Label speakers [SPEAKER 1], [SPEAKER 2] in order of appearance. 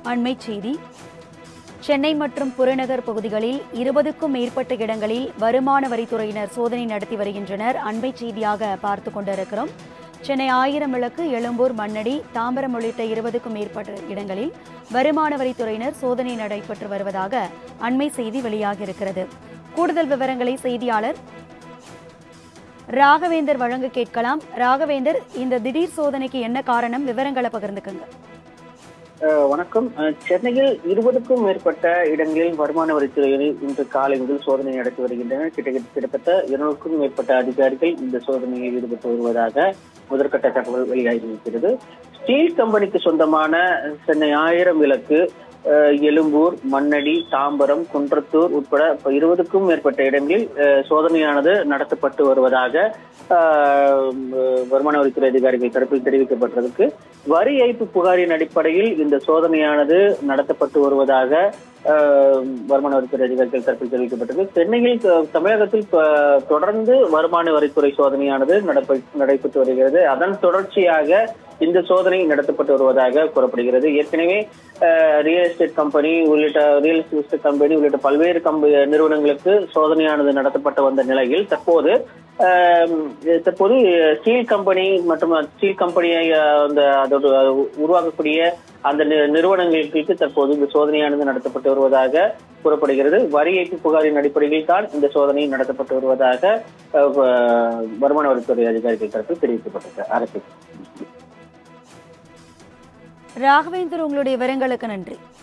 [SPEAKER 1] அண்மைச் செய்தி சென்னை மற்றும் புறநகர் பகுதிகளில் இருபதுக்கும் மேற்பட்ட இடங்களில் வருமான வரித்துறையினர் சோதனை நடத்தி வருகின்றனர் அண்மைச் செய்தியாக பார்த்து கொண்டிருக்கிறோம் சென்னை ஆயிரம் விளக்கு எழும்பூர் மண்ணடி தாம்பரம் உள்ளிட்ட இருபதுக்கும் மேற்பட்ட இடங்களில் வருமான வரித்துறையினர் சோதனை நடைபெற்று வருவதாக அண்மை செய்தி வெளியாகியிருக்கிறது கூடுதல் விவரங்களை செய்தியாளர் ராகவேந்தர் வழங்க கேட்கலாம் ராகவேந்தர் இந்த திடீர் சோதனைக்கு என்ன காரணம் விவரங்களை பகிர்ந்துக்கங்க
[SPEAKER 2] அஹ் வணக்கம் அஹ் சென்னையில் இருபதுக்கும் மேற்பட்ட இடங்களில் வருமான வரித்துறையினர் இன்று காலை முதல் சோதனை நடத்தி வருகின்றனர் கிட்டத்தட்ட கிட்டத்தட்ட இருநூறுக்கும் மேற்பட்ட அதிகாரிகள் இந்த சோதனையில் ஈடுபட்டு வருவதாக முதற்கட்ட தகவல் வெளியாகியிருக்கிறது ஸ்டீல் கம்பெனிக்கு சொந்தமான சென்னை ஆயிரம் விளக்கு அஹ் எழும்பூர் மண்ணடி தாம்பரம் குன்றத்தூர் உட்பட இப்ப இருபதுக்கும் மேற்பட்ட இடங்களில் அஹ் சோதனையானது நடத்தப்பட்டு வருவதாக அஹ் வருமான வரித்துறை அதிகாரிகள் தரப்பில் தெரிவிக்கப்பட்டதற்கு வரி ஏய்ப்பு புகாரின் அடிப்படையில் இந்த சோதனையானது நடத்தப்பட்டு வருவதாக அஹ், வருமான வரித்துறை அதிகாரிகள் தரப்பில் தெரிவிக்கப்பட்டது சென்னையில் த- தமிழகத்தில் ப- தொடர்ந்து வருமான வரித்துறை சோதனையானது நடப்ப- நடைபெற்று வருகிறது அதன் தொடர்ச்சியாக இந்த சோதனை நடத்தப்பட்டு வருவதாக கூறப்படுகிறது ஏற்கனவே ரியல் எஸ்டேட் கம்பெனி உள்ளிட்ட ரியல் எஸ்டேட் கம்பெனி உள்ளிட்ட பல்வேறு கம்ப நிறுவனங்களுக்கு சோதனையானது நடத்தப்பட்டு வந்த நிலையில் தற்போது ஆஹ் தற்போது ஸ்டீல் கம்பெனி மற்றும் ஸ்டீல் கம்பெனியை ஆஹ், அந்த அதோட உருவாக்கக்கூடிய அந்த நி- நிறுவனங்களுக்கு தற்போது இந்த சோதனையானது நடத்தப்பட்டு வருவதாக கூறப்படுகிறது வரி ஏய்ப்பு புகாரின் அடிப்படையில் தான் இந்த சோதனை நடத்தப்பட்டு வருவதாக ஆஹ், வ- வருமான வரித்துறை அதிகாரிகள் தரப்பில் தெரிவிக்கப்பட்டது அரசு
[SPEAKER 1] ராகவேந்தர் உங்களுடைய விவரங்களுக்கு நன்றி